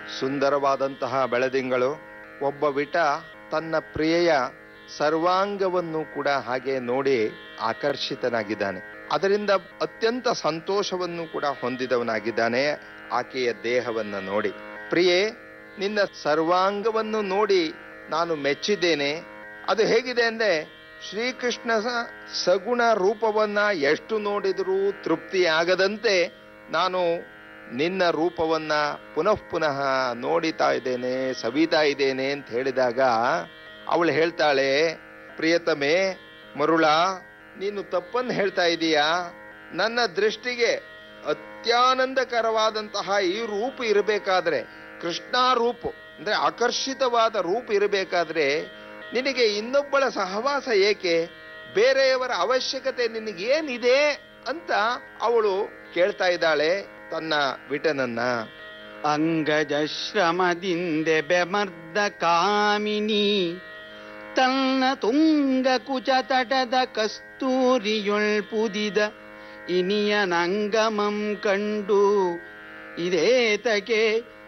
ಸುಂದರವಾದಂತಹ ಬೆಳದಿಂಗಳು ಒಬ್ಬ ವಿಟ ತನ್ನ ಪ್ರಿಯೆಯ ಸರ್ವಾಂಗವನ್ನು ಕೂಡ ಹಾಗೆ ನೋಡಿ ಆಕರ್ಷಿತನಾಗಿದ್ದಾನೆ ಅದರಿಂದ ಅತ್ಯಂತ ಸಂತೋಷವನ್ನು ಕೂಡ ಹೊಂದಿದವನಾಗಿದ್ದಾನೆ ಆಕೆಯ ದೇಹವನ್ನ ನೋಡಿ ಪ್ರಿಯೆ ನಿನ್ನ ಸರ್ವಾಂಗವನ್ನು ನೋಡಿ ನಾನು ಮೆಚ್ಚಿದ್ದೇನೆ ಅದು ಹೇಗಿದೆ ಅಂದ್ರೆ ಶ್ರೀಕೃಷ್ಣ ಸ- ಸಗುಣ ರೂಪವನ್ನ ಎಷ್ಟು ನೋಡಿದರೂ ತೃಪ್ತಿಯಾಗದಂತೆ ನಾನು ನಿನ್ನ ರೂಪವನ್ನ ಪುನಃ ಪುನಃ ನೋಡಿತಾ ಇದ್ದೇನೆ ಸವಿತಾ ಇದ್ದೇನೆ ಅಂತ ಹೇಳಿದಾಗ ಅವಳು ಹೇಳ್ತಾಳೆ ಪ್ರಿಯತಮೆ ಮರುಳ ನೀನು ತಪ್ಪನ್ನು ಹೇಳ್ತಾ ಇದೀಯಾ ನನ್ನ ದೃಷ್ಟಿಗೆ ಅತ್ಯಾನಂದಕರವಾದಂತಹ ಈ ರೂಪ ಇರಬೇಕಾದ್ರೆ ಕೃಷ್ಣ ರೂಪ ಅಂದ್ರೆ ಆಕರ್ಷಿತವಾದ ರೂಪ ಇರಬೇಕಾದ್ರೆ ನಿನಗೆ ಇನ್ನೊಬ್ಬಳ ಸಹವಾಸ ಏಕೆ ಬೇರೆಯವರ ಅವಶ್ಯಕತೆ ನಿನಗೇನಿದೆ ಅಂತ ಅವಳು ಕೇಳ್ತಾ ಇದ್ದಾಳೆ ತನ್ನ ವಿಟನನ್ನ ಅಂಗಜ ಶ್ರಮದಿಂದೆ ಬೆಮರ್ದ ಕಾಮಿನಿ ತನ್ನ ತುಂಗ ಕುಚ ತಟದ ಕಸ್ತೂರಿಯೊಳ್ ಪುದಿದ ಇನಿಯನಂಗಮಂ ಕಂಡು ಇದೇತಕೆ